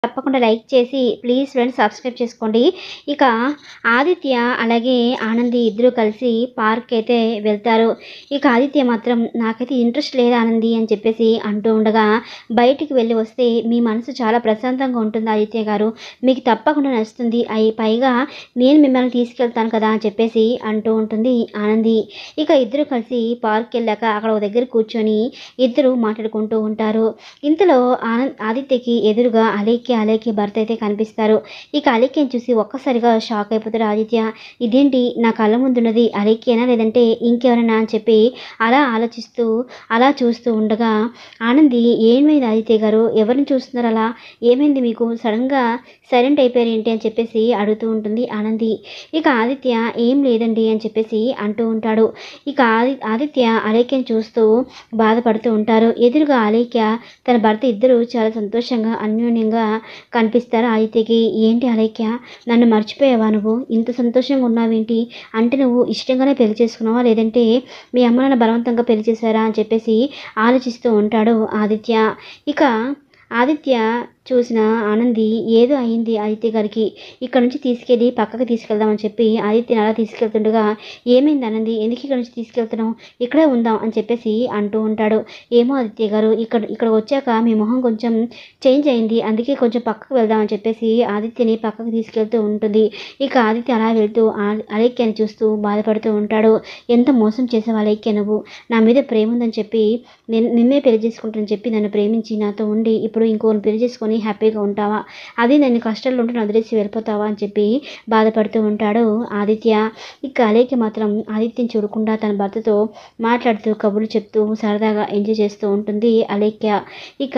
తప్పకుండా లైక్ చేసి please friends subscribe చేసుకోండి ఇక ఆదిత్య అలాగే ఆనంది ఇద్దరు కలిసి పార్క్ అయితే వెళ్తారు ఇక ఆదిత్య మాత్రం నాకైతే ఇంట్రెస్ట్ లేదు ఆనంది అని చెప్పేసి అంటూ ఉండగా బయటికి వెళ్ళి వస్తే మీ మనసు చాలా ప్రశాంతంగా ఉంటుంది ఆదిత్య గారు మీకు తప్పకుండా నచ్చుతుంది అయి పైగా నేను మిమ్మల్ని తీసుకెళ్తాను కదా అని చెప్పేసి అంటూ ఉంటుంది ఆనంది ఇక ఇద్దరు కలిసి పార్క్ వెళ్ళాక అక్కడ ఒక దగ్గర కూర్చొని ఇద్దరు మాట్లాడుకుంటూ ఉంటారు ఇంతలో ఆనంద్ ఆదిత్యకి ఎదురుగా అలేఖ్య అలేఖ్య భర్త అయితే కనిపిస్తారు ఇక అలేఖ్యని చూసి ఒక్కసారిగా షాక్ అయిపోతాడు ఆదిత్య ఇదేంటి నా కళ్ళ ముందున్నది అలేఖ్యనా లేదంటే ఇంకెవరైనా అని చెప్పి అలా ఆలోచిస్తూ అలా చూస్తూ ఉండగా ఆనంది ఏమైంది ఆదిత్య గారు ఎవరిని చూస్తున్నారు అలా ఏమైంది మీకు సడన్గా సైలెంట్ అయిపోయారు ఏంటి అని చెప్పేసి అడుగుతూ ఉంటుంది ఆనంది ఇక ఆదిత్య ఏం లేదండి అని చెప్పేసి అంటూ ఉంటాడు ఇక ఆది ఆదిత్య అలేఖ్యని చూస్తూ బాధపడుతూ ఉంటారు ఎదురుగా అలేఖ్య తన భర్త ఇద్దరు చాలా సంతోషంగా అన్యోన్యంగా కనిపిస్తారు ఆదిత్యకి ఏంటి అలేఖ్య నన్ను మర్చిపోయావా నువ్వు ఇంత సంతోషంగా ఉన్నావేంటి అంటే నువ్వు ఇష్టంగానే పెళ్లి చేసుకున్నావా లేదంటే మీ అమ్మ నాన్న బలవంతంగా పెళ్లి చేశారా అని చెప్పేసి ఆలోచిస్తూ ఉంటాడు ఆదిత్య ఇక ఆదిత్య చూసిన ఆనంది ఏదో అయింది ఆదిత్య గారికి ఇక్కడ నుంచి తీసుకెళ్ళి పక్కకి తీసుకెళ్దామని చెప్పి ఆదిత్యని అలా తీసుకెళ్తుండగా ఏమైంది ఆనంది ఎందుకు ఇక్కడ నుంచి తీసుకెళ్తున్నావు ఇక్కడే ఉందాం అని చెప్పేసి అంటూ ఉంటాడు ఏమో ఆదిత్య గారు ఇక్కడ ఇక్కడ వచ్చాక మీ మొహం కొంచెం చేంజ్ అయింది అందుకే కొంచెం పక్కకు వెళ్దామని చెప్పేసి ఆదిత్యని పక్కకు తీసుకెళ్తూ ఉంటుంది ఇక ఆదిత్య అలా వెళ్తూ ఆ- అలేఖ్యని చూస్తూ బాధపడుతూ ఉంటాడు ఎంత మోసం చేసావు అలేఖ్య నువ్వు నా మీద ప్రేమ ఉందని చెప్పి నేను నిన్నే పెళ్లి చేసుకుంటానని చెప్పి నన్ను ప్రేమించి నాతో ఉండి ఇప్పుడు ఇంకోని పెళ్లి చేసుకొని హ్యాపీగా ఉంటావా అది నేను కష్టాల్లో ఉంటే నన్ను వదిలేసి వెళ్ళిపోతావా అని చెప్పి బాధపడుతూ ఉంటాడు ఆదిత్య ఇక అలేఖ్య మాత్రం ఆదిత్యని చూడకుండా తన భర్తతో మాట్లాడుతూ కబుర్లు చెప్తూ సరదాగా ఎంజాయ్ చేస్తూ ఉంటుంది అలేఖ్య ఇక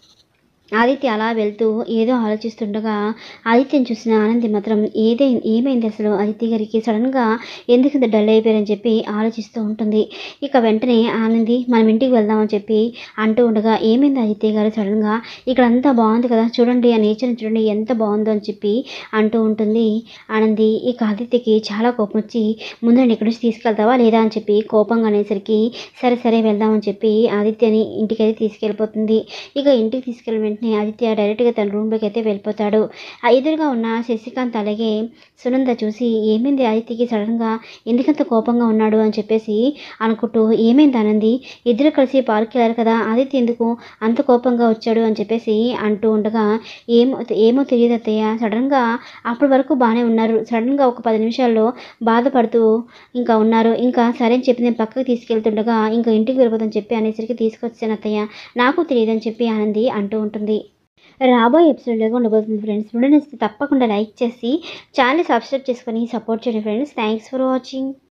ఆదిత్య అలా వెళ్తూ ఏదో ఆలోచిస్తుండగా ఆదిత్యని చూసిన ఆనంది మాత్రం ఏదై ఏమైంది అసలు ఆదిత్య గారికి సడన్గా ఎందుకు ఇంత డల్ అయిపోయారని చెప్పి ఆలోచిస్తూ ఉంటుంది ఇక వెంటనే ఆనంది మనం ఇంటికి వెళ్దామని చెప్పి అంటూ ఉండగా ఏమైంది ఆదిత్య గారు సడన్గా ఇక్కడ అంతా బాగుంది కదా చూడండి ఆ నేచర్ని చూడండి ఎంత బాగుందో అని చెప్పి అంటూ ఉంటుంది ఆనంది ఇక ఆదిత్యకి చాలా కోపం వచ్చి ముందు నన్ను ఇక్కడి నుంచి తీసుకెళ్తావా లేదా అని చెప్పి కోపంగా అనేసరికి సరే సరే వెళ్దామని చెప్పి ఆదిత్యని ఇంటికైతే తీసుకెళ్ళిపోతుంది ఇక ఇంటికి తీసుకెళ్ళిన వెంటనే ఆదిత్య డైరెక్ట్గా తన రూమ్లోకి అయితే వెళ్ళిపోతాడు ఆ ఎదురుగా ఉన్న శశికాంత్ అలాగే సునంద చూసి ఏమైంది ఆదిత్యకి సడన్గా ఎందుకంత కోపంగా ఉన్నాడు అని చెప్పేసి అనుకుంటూ ఏమైంది ఆనంది ఇద్దరు కలిసి పార్క్ వెళ్ళారు కదా ఆదిత్య ఎందుకు అంత కోపంగా వచ్చాడు అని చెప్పేసి అంటూ ఉండగా ఏమో ఏమో తెలియదు అత్తయ్య సడన్గా అప్పటి వరకు బాగానే ఉన్నారు సడన్గా ఒక పది నిమిషాల్లో బాధపడుతూ ఇంకా ఉన్నారు ఇంకా సరే అని చెప్పి నేను పక్కకి తీసుకెళ్తుండగా ఇంకా ఇంటికి వెళ్ళిపోదని చెప్పి అనేసరికి తీసుకొచ్చాను అత్తయ్య నాకు తెలియదని చెప్పి ఆనంది అంటూ ఉంటుంది రాబోయే ఎపిసోడ్లో ఉండబోతుంది ఫ్రెండ్స్ వీడియో నచ్చితే తప్పకుండా లైక్ చేసి ఛానల్ సబ్స్క్రైబ్ చేసుకొని సపోర్ట్ చేయండి ఫ్రెండ్స్ థ్యాంక్స్ ఫర్ వాచింగ్